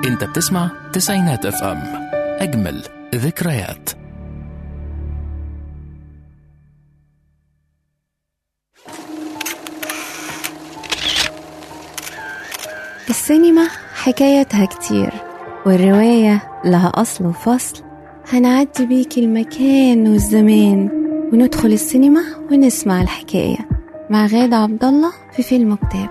انت بتسمع تسعينات اف ام اجمل ذكريات السينما حكايتها كتير والرواية لها أصل وفصل هنعدي بيك المكان والزمان وندخل السينما ونسمع الحكاية مع غادة عبد الله في فيلم كتاب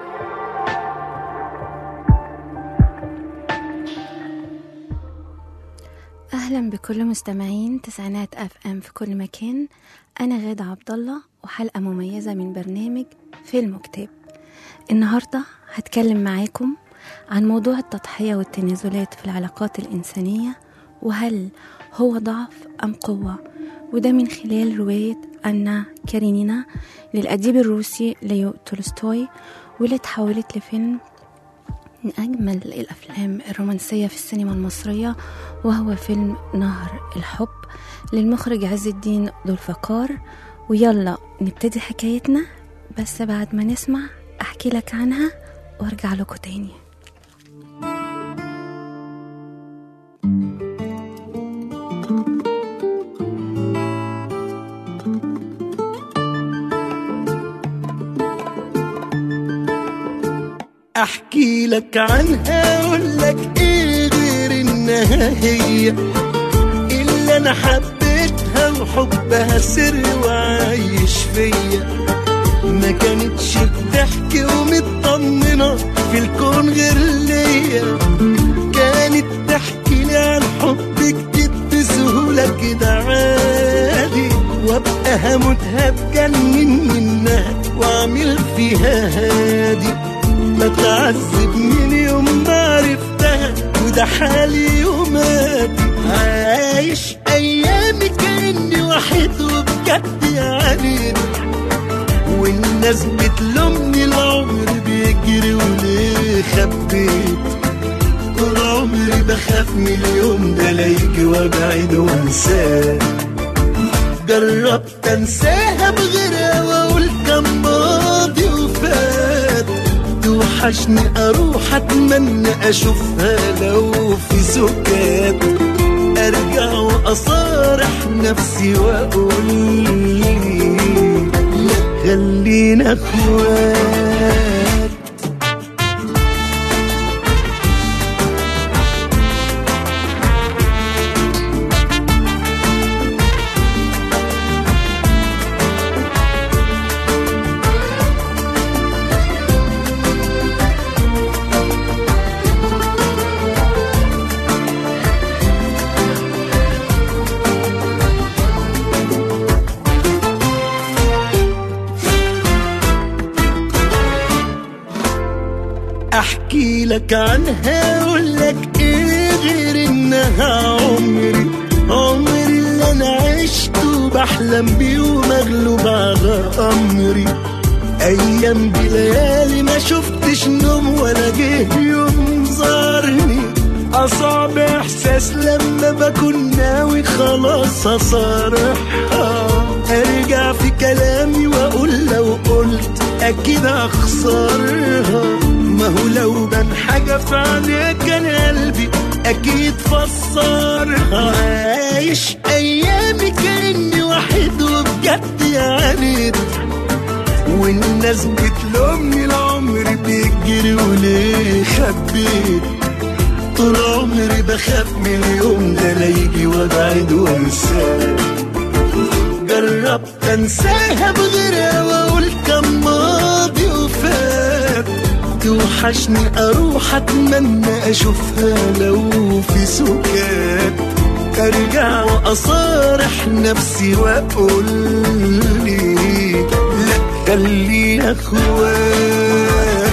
أهلا بكل مستمعين تسعينات أف أم في كل مكان أنا غادة عبد الله وحلقة مميزة من برنامج فيلم كتاب النهاردة هتكلم معاكم عن موضوع التضحية والتنازلات في العلاقات الإنسانية وهل هو ضعف أم قوة وده من خلال رواية أنا كارينينا للأديب الروسي ليو تولستوي واللي اتحولت لفيلم من أجمل الأفلام الرومانسية في السينما المصرية وهو فيلم نهر الحب للمخرج عز الدين ذو الفقار ويلا نبتدي حكايتنا بس بعد ما نسمع أحكي لك عنها وارجع لكم تاني احكي لك عنها اقول لك ايه غير انها هي اللي انا حبيتها وحبها سر وعايش فيا ما كانتش بتحكي ومطمنة في الكون غير ليا كانت تحكي لي عن حب جديد بسهولة كده عادي وابقى هموتها بجنن منها واعمل فيها هادي بتعذب من يوم ما عرفتها وده حالي يوماتي عايش ايامي كاني وحيد وبجد يعني والناس بتلومني العمر بيجري وليه خبيت طول عمري بخاف من اليوم ده لا يجي وابعد وانساه جربت انساها بغيرها واقول كان ماضي وفات توحشني اروح اتمنى اشوفها لو في سكات ارجع واصارح نفسي واقول لي لا خلينا اخوات احكي لك عنها اقول لك ايه غير انها عمري عمري اللي انا عشته بحلم بيه ومغلوب على امري ايام بليالي ما شفتش نوم ولا جه يوم زارني اصعب احساس لما بكون ناوي خلاص اصارحها ارجع في كلامي واقول لو قلت اكيد اخسرها ما هو لو بان حاجه في عينيك كان قلبي اكيد فسرها عايش ايامي كاني وحيد وبجد يعني والناس بتلومني العمر بيجري وليه خبيت طول عمري بخاف من اليوم ده لا يجي وابعد وانساه جربت انساها بغيرها واقول كان ماضي وفات توحشني اروح اتمنى اشوفها لو في سكات ارجع واصارح نفسي واقول لي لا خلينا اخوات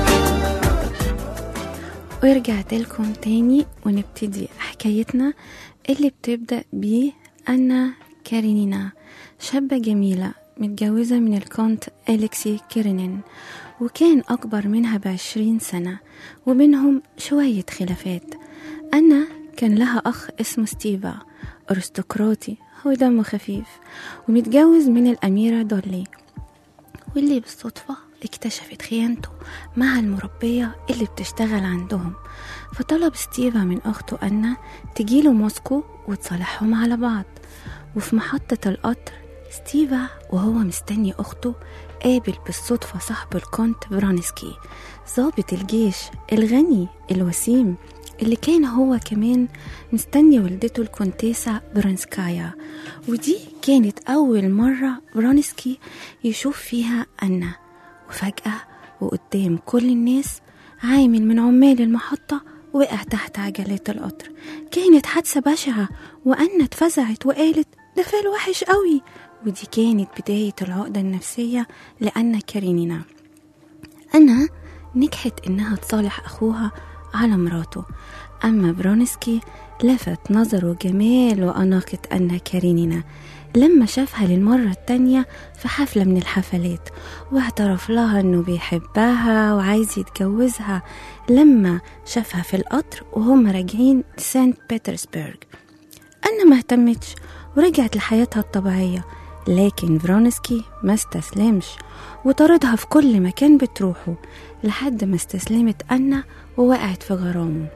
ورجعت لكم تاني ونبتدي حكايتنا اللي بتبدأ بيه أنا كارينينا شابة جميلة متجوزة من الكونت أليكسي كيرينين وكان أكبر منها بعشرين سنة وبينهم شوية خلافات أنا كان لها أخ اسمه ستيفا أرستقراطي ودمه خفيف ومتجوز من الأميرة دولي واللي بالصدفة اكتشفت خيانته مع المربية اللي بتشتغل عندهم فطلب ستيفا من أخته أنا تجيله موسكو وتصالحهم على بعض وفي محطة القطر ستيفا وهو مستني أخته قابل بالصدفة صاحب الكونت برانسكي ضابط الجيش الغني الوسيم اللي كان هو كمان مستني والدته الكونتيسة برانسكايا ودي كانت أول مرة برانسكي يشوف فيها أنا وفجأة وقدام كل الناس عامل من عمال المحطة وقع تحت عجلات القطر كانت حادثة بشعة وأنا اتفزعت وقالت ده فعل وحش قوي ودي كانت بداية العقدة النفسية لأنا كارينينا أنا نجحت إنها تصالح أخوها على مراته أما برونسكي لفت نظره جمال وأناقة أنا كارينينا لما شافها للمرة التانية في حفلة من الحفلات واعترف لها انه بيحبها وعايز يتجوزها لما شافها في القطر وهم راجعين سانت بيترسبرغ أنا ما اهتمتش ورجعت لحياتها الطبيعية لكن فرونسكي ما استسلمش وطردها في كل مكان بتروحه لحد ما استسلمت أنا ووقعت في غرامه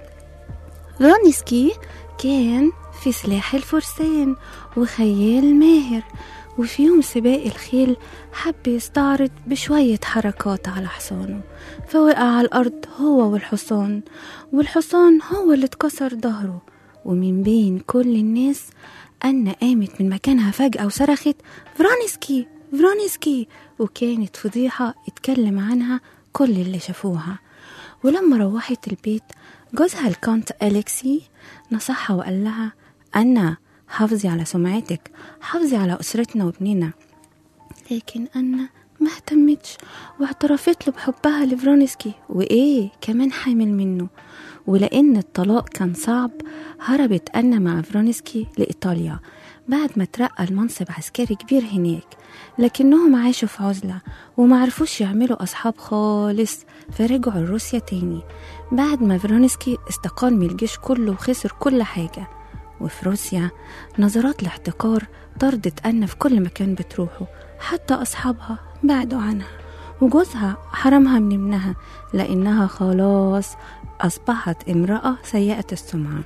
فرونسكي كان في سلاح الفرسان وخيال ماهر وفي يوم سباق الخيل حب يستعرض بشوية حركات على حصانه فوقع على الأرض هو والحصان والحصان هو اللي اتكسر ظهره ومن بين كل الناس أنا قامت من مكانها فجأة وصرخت فرونسكي فرونسكي وكانت فضيحة اتكلم عنها كل اللي شافوها ولما روحت البيت جوزها الكونت أليكسي نصحها وقال لها أنا حافظي على سمعتك حافظي على أسرتنا وابننا لكن أنا ما اهتمتش واعترفت له بحبها لفرونسكي وإيه كمان حامل منه ولأن الطلاق كان صعب هربت أنا مع فرونسكي لإيطاليا بعد ما ترقى المنصب عسكري كبير هناك لكنهم عاشوا في عزلة ومعرفوش يعملوا أصحاب خالص فرجعوا لروسيا تاني بعد ما فرونسكي استقال من الجيش كله وخسر كل حاجة وفي روسيا نظرات الاحتقار طردت أنا في كل مكان بتروحه حتى أصحابها بعدوا عنها وجوزها حرمها من ابنها لأنها خلاص أصبحت امرأة سيئة السمعة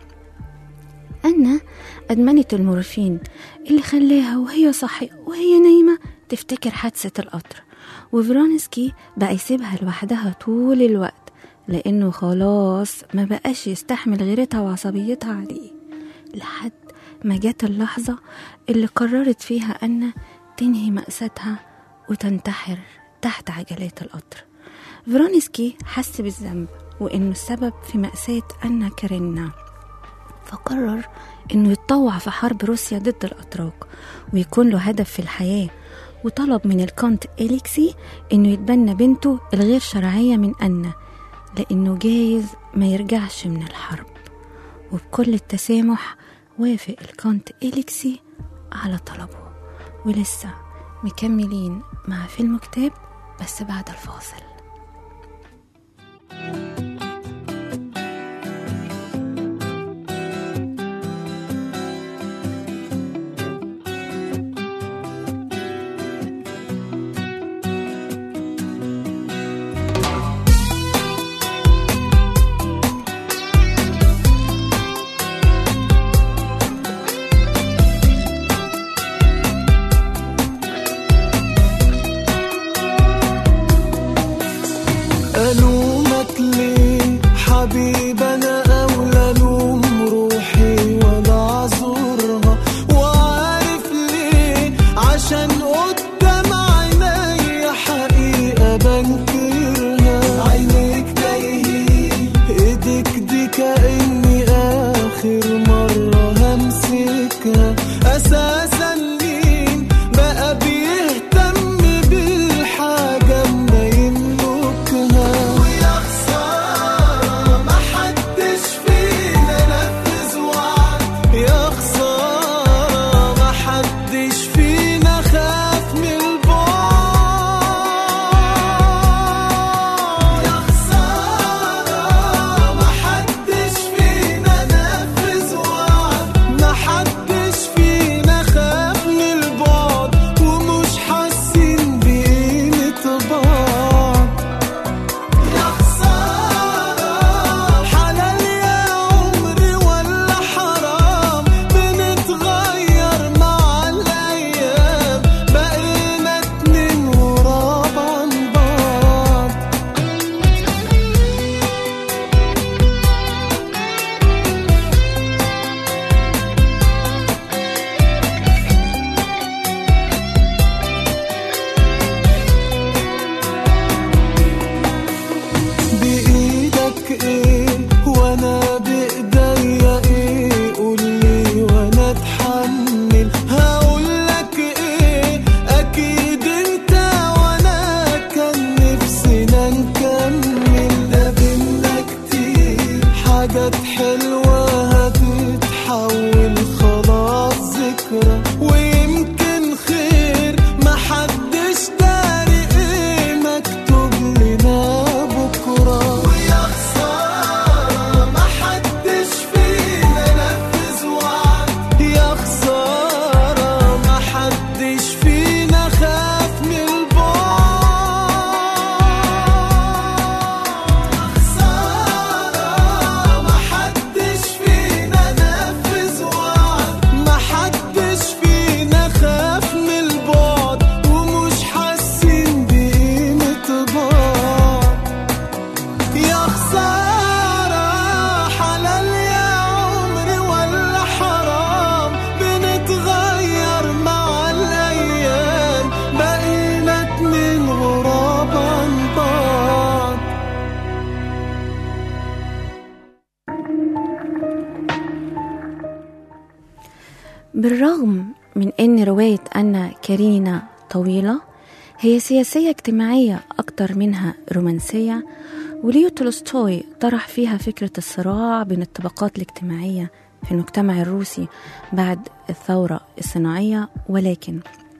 أنا أدمنت المورفين اللي خلاها وهي صاحية وهي نايمة تفتكر حادثة القطر وفرونسكي بقى يسيبها لوحدها طول الوقت لأنه خلاص ما بقاش يستحمل غيرتها وعصبيتها عليه لحد ما جت اللحظة اللي قررت فيها أن تنهي مأساتها وتنتحر تحت عجلات القطر فرونسكي حس بالذنب وإنه السبب في مأساة أنا كارينا فقرر إنه يتطوع في حرب روسيا ضد الأتراك ويكون له هدف في الحياة وطلب من الكونت إليكسي إنه يتبنى بنته الغير شرعية من أنا لأنه جايز ما يرجعش من الحرب وبكل التسامح وافق الكونت إليكسي على طلبه ولسه مكملين مع فيلم كتاب بس بعد الفاصل بالرغم من أن رواية أنا كارينا طويلة هي سياسية اجتماعية أكتر منها رومانسية وليو تولستوي طرح فيها فكرة الصراع بين الطبقات الاجتماعية في المجتمع الروسي بعد الثورة الصناعية ولكن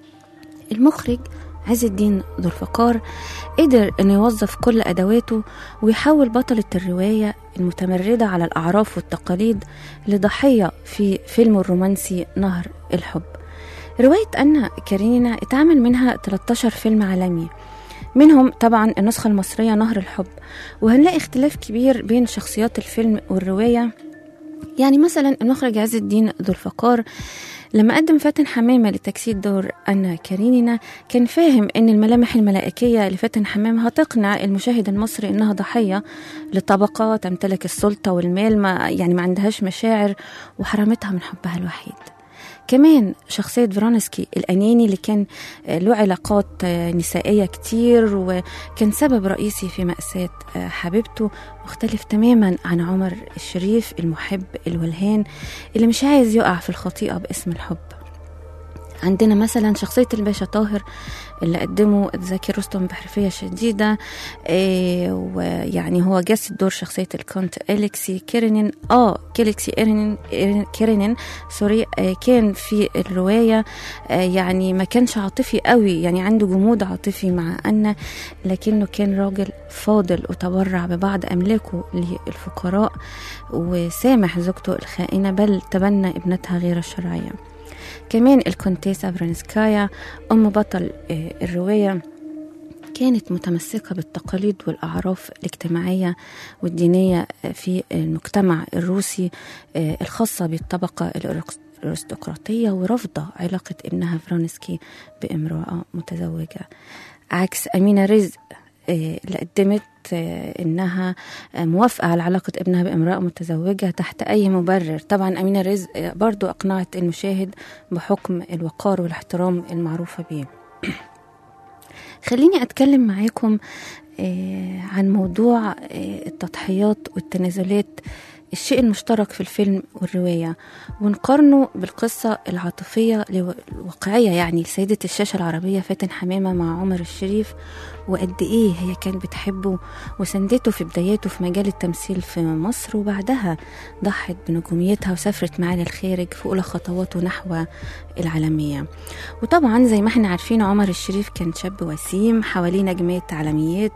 المخرج عز الدين ذو الفقار قدر انه يوظف كل ادواته ويحول بطلة الرواية المتمردة على الاعراف والتقاليد لضحية في فيلم الرومانسي نهر الحب رواية أنا كارينا اتعمل منها 13 فيلم عالمي منهم طبعا النسخة المصرية نهر الحب وهنلاقي اختلاف كبير بين شخصيات الفيلم والرواية يعني مثلا المخرج عز الدين ذو الفقار لما قدم فاتن حمامة لتجسيد دور أنا كارينينا كان فاهم إن الملامح الملائكية لفاتن حمامة هتقنع المشاهد المصري إنها ضحية لطبقة تمتلك السلطة والمال ما يعني ما عندهاش مشاعر وحرمتها من حبها الوحيد كمان شخصية فرانسكي الأناني اللي كان له علاقات نسائية كتير وكان سبب رئيسي في مأساة حبيبته مختلف تماما عن عمر الشريف المحب الولهان اللي مش عايز يقع في الخطيئة باسم الحب عندنا مثلا شخصية الباشا طاهر اللي قدمه زكي رستم بحرفية شديدة إيه ويعني هو جسد دور شخصية الكونت إليكسي كيرينين اه كيليكسي إيرينين كيرينين سوري آه كان في الرواية آه يعني ما كانش عاطفي قوي يعني عنده جمود عاطفي مع أن لكنه كان راجل فاضل وتبرع ببعض أملاكه للفقراء وسامح زوجته الخائنة بل تبنى ابنتها غير الشرعية كمان الكونتيسا برانسكايا أم بطل الرواية كانت متمسكة بالتقاليد والأعراف الاجتماعية والدينية في المجتمع الروسي الخاصة بالطبقة الأرستقراطية ورافضة علاقة ابنها فرانسكي بامرأة متزوجة عكس أمينة رزق اللي قدمت انها موافقه على علاقه ابنها بامراه متزوجه تحت اي مبرر طبعا امينه رزق برضو اقنعت المشاهد بحكم الوقار والاحترام المعروفه به خليني اتكلم معاكم عن موضوع التضحيات والتنازلات الشيء المشترك في الفيلم والرواية ونقارنه بالقصة العاطفية الواقعية يعني لسيدة الشاشة العربية فاتن حمامة مع عمر الشريف وقد إيه هي كانت بتحبه وسندته في بداياته في مجال التمثيل في مصر وبعدها ضحت بنجوميتها وسافرت معاه للخارج في أولى خطواته نحو العالمية وطبعا زي ما احنا عارفين عمر الشريف كان شاب وسيم حواليه نجمات عالميات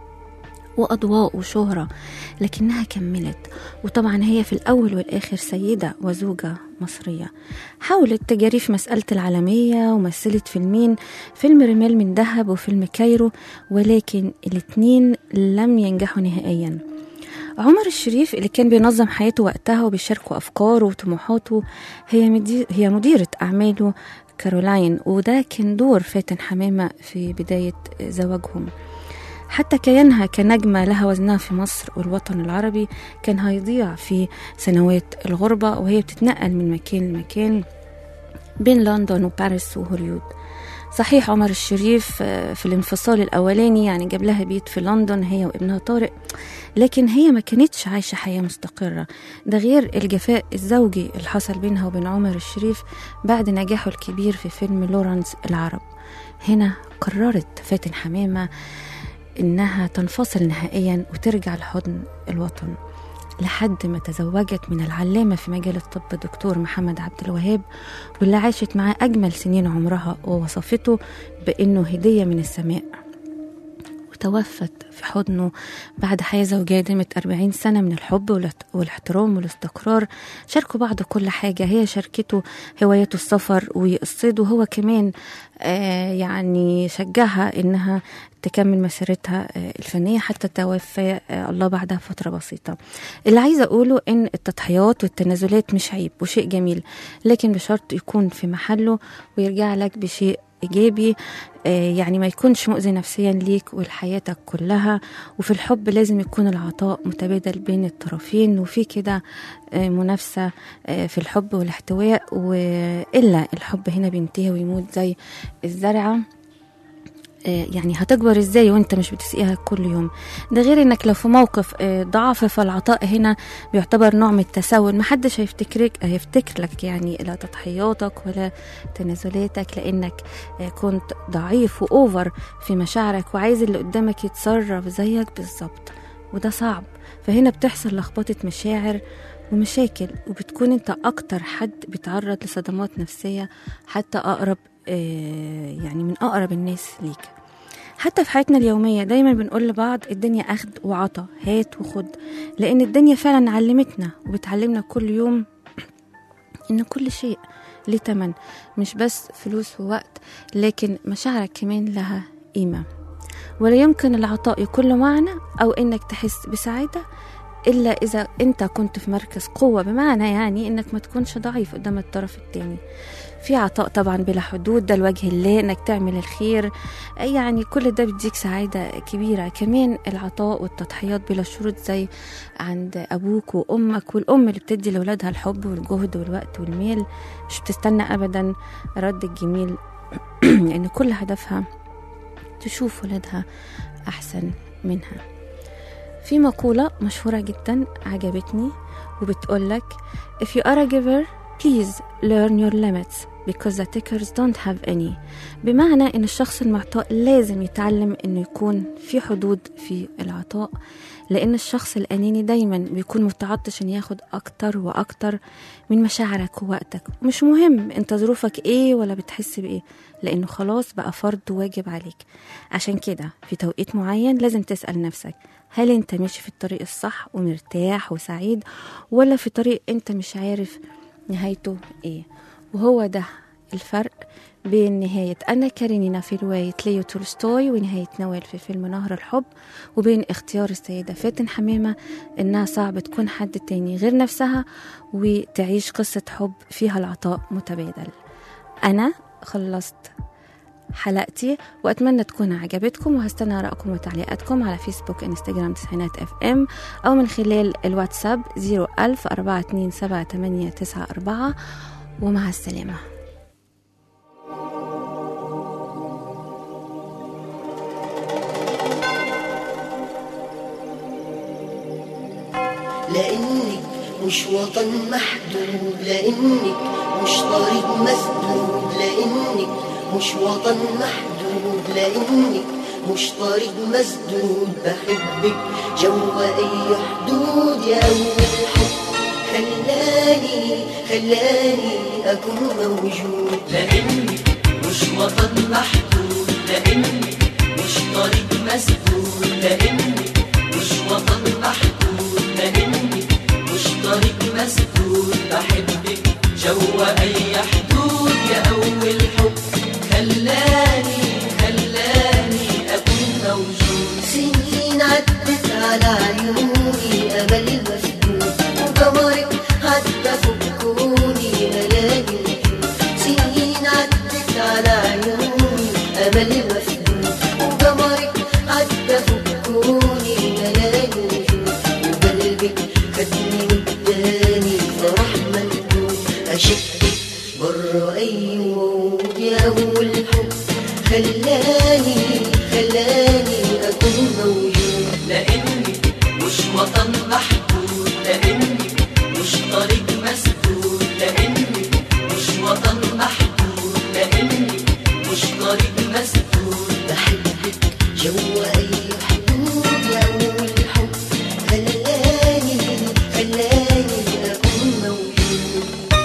وأضواء وشهرة لكنها كملت وطبعا هي في الأول والآخر سيدة وزوجة مصرية حاولت تجاري في مسألة العالمية ومثلت فيلمين فيلم رمال من ذهب وفيلم كايرو ولكن الاتنين لم ينجحوا نهائيا عمر الشريف اللي كان بينظم حياته وقتها وبيشاركوا أفكاره وطموحاته هي, مدير هي مديرة أعماله كارولاين وده كان دور فاتن حمامة في بداية زواجهم حتى كيانها كنجمة لها وزنها في مصر والوطن العربي كان هيضيع في سنوات الغربة وهي بتتنقل من مكان لمكان بين لندن وباريس وهوليود صحيح عمر الشريف في الانفصال الأولاني يعني جاب لها بيت في لندن هي وابنها طارق لكن هي ما كانتش عايشة حياة مستقرة ده غير الجفاء الزوجي اللي حصل بينها وبين عمر الشريف بعد نجاحه الكبير في فيلم لورانس العرب هنا قررت فاتن حمامة إنها تنفصل نهائيا وترجع لحضن الوطن لحد ما تزوجت من العلامة في مجال الطب دكتور محمد عبد الوهاب واللي عاشت معاه أجمل سنين عمرها ووصفته بأنه هدية من السماء وتوفت في حضنه بعد حياة زوجية دامت 40 سنة من الحب والاحترام والاستقرار شاركوا بعض كل حاجة هي شاركته هوايته السفر ويقصده هو كمان آه يعني شجعها إنها تكمل مسيرتها الفنية حتى توفى الله بعدها فترة بسيطة اللي عايزة أقوله إن التضحيات والتنازلات مش عيب وشيء جميل لكن بشرط يكون في محله ويرجع لك بشيء إيجابي يعني ما يكونش مؤذي نفسيا ليك ولحياتك كلها وفي الحب لازم يكون العطاء متبادل بين الطرفين وفي كده منافسة في الحب والاحتواء وإلا الحب هنا بينتهي ويموت زي الزرعة آه، يعني هتكبر ازاي وانت مش بتسقيها كل يوم ده غير انك لو في موقف آه، ضعف فالعطاء هنا بيعتبر نوع من التسول محدش هيفتكرك هيفتكر لك يعني لا تضحياتك ولا تنازلاتك لانك آه، كنت ضعيف واوفر في مشاعرك وعايز اللي قدامك يتصرف زيك بالظبط وده صعب فهنا بتحصل لخبطة مشاعر ومشاكل وبتكون انت اكتر حد بيتعرض لصدمات نفسية حتى اقرب آه، يعني من اقرب الناس ليك حتى في حياتنا اليومية دايما بنقول لبعض الدنيا أخد وعطا هات وخد لأن الدنيا فعلا علمتنا وبتعلمنا كل يوم إن كل شيء ليه تمن مش بس فلوس ووقت لكن مشاعرك كمان لها قيمة ولا يمكن العطاء يكون له معنى أو إنك تحس بسعادة إلا إذا أنت كنت في مركز قوة بمعنى يعني إنك ما تكونش ضعيف قدام الطرف التاني في عطاء طبعا بلا حدود ده لوجه الله انك تعمل الخير يعني كل ده بيديك سعادة كبيرة كمان العطاء والتضحيات بلا شروط زي عند أبوك وأمك والأم اللي بتدي لأولادها الحب والجهد والوقت والميل مش بتستنى أبدا رد الجميل لأن كل هدفها تشوف ولادها أحسن منها في مقولة مشهورة جدا عجبتني وبتقولك If you are a giver please learn your limits because the takers don't have any بمعنى ان الشخص المعطاء لازم يتعلم انه يكون في حدود في العطاء لان الشخص الاناني دايما بيكون متعطش ان ياخد اكتر واكتر من مشاعرك ووقتك مش مهم انت ظروفك ايه ولا بتحس بايه لانه خلاص بقى فرض واجب عليك عشان كده في توقيت معين لازم تسأل نفسك هل انت ماشي في الطريق الصح ومرتاح وسعيد ولا في طريق انت مش عارف نهايته ايه وهو ده الفرق بين نهاية أنا كارينينا في رواية ليو تولستوي ونهاية نوال في فيلم نهر الحب وبين اختيار السيدة فاتن حمامة إنها صعب تكون حد تاني غير نفسها وتعيش قصة حب فيها العطاء متبادل أنا خلصت حلقتي واتمنى تكون عجبتكم وهستنى ارائكم وتعليقاتكم على فيسبوك انستغرام تسعينات اف ام او من خلال الواتساب 01000 427 ومع السلامه لانك مش وطن محدود لانك مش طريق مسدود لانك مش وطن محدود لانك مش طريق مسدود بحبك جوا اي حدود يا اول حب خلاني خلاني اكون موجود لاني مش وطن محدود لاني مش طريق مسدود لاني مش وطن محدود لاني مش طريق مسدود بحبك جوا اي حدود يا اول حب خلاني خلاني اكون موجود سنين عدت على عيوني امل مسدود وقمرك عدى فكوني ملاقي وجود سنين عدت على عيوني امل مسدود وقمرك عدى فكوني ملاقي وجود وقلبك خدني وداني فرح مندود اشكك بره اي وعود يا اول حب خلاني خلاني اكون موجود لاني مش وطن محدود لاني مش طريق مسدود لاني مش وطن محدود لاني مش طريق مسدود بحبك جوا اي حدود يا اول حب خلاني خلاني اكون موجود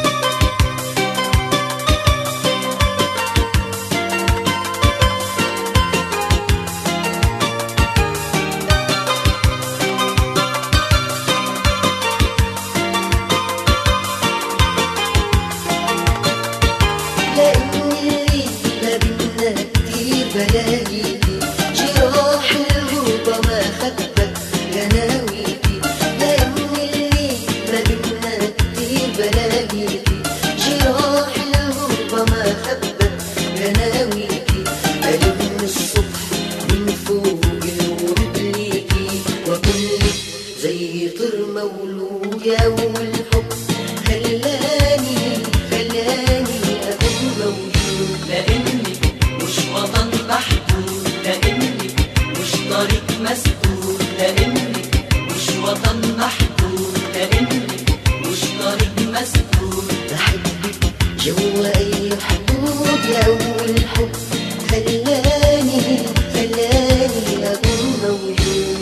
لأني ما بدنا كتير بلاقيكي جراح الغربة ما خبت غناويكي لأني ما بدنا كتير بلاقيكي جراح الغربة ما خبت غناويكي ألم الصبح من فوق الورد ليكي وكلك زي طير مولود يا أول حب خلاني خلاني أكون موجود لاني مش وطن محدود مسدود لانك مش وطن محدود لانك مش طريق مسدود بحبك جوا اي حدود يا اول حب خلاني خلاني اكون موجود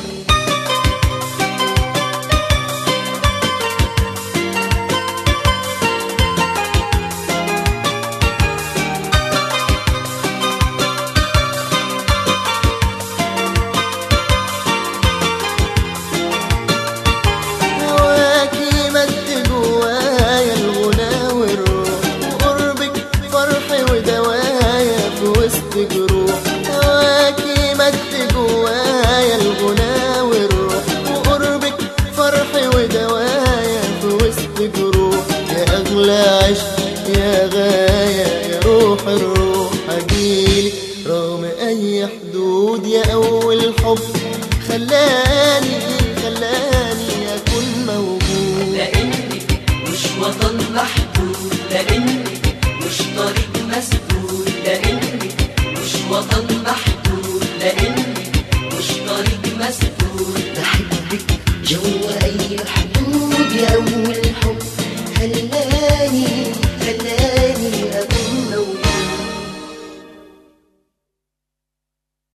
هواكي مد جوايا الغنى والروح وقربك فرح ودوايا في وسط جروح هواكي مد جوايا الغنى والروح وقربك فرح ودوايا في وسط جروح يا اغلى عشق يا غاية يا روح الروح اجيلك رغم اي حدود يا اول حب خلاني خلاني اكون موجود لانك مش وطن محدود لانك مش طريق مسدود لانك مش وطن محدود لانك مش طريق مسدود بحبك جوا اي حدود يا اول حب خلاني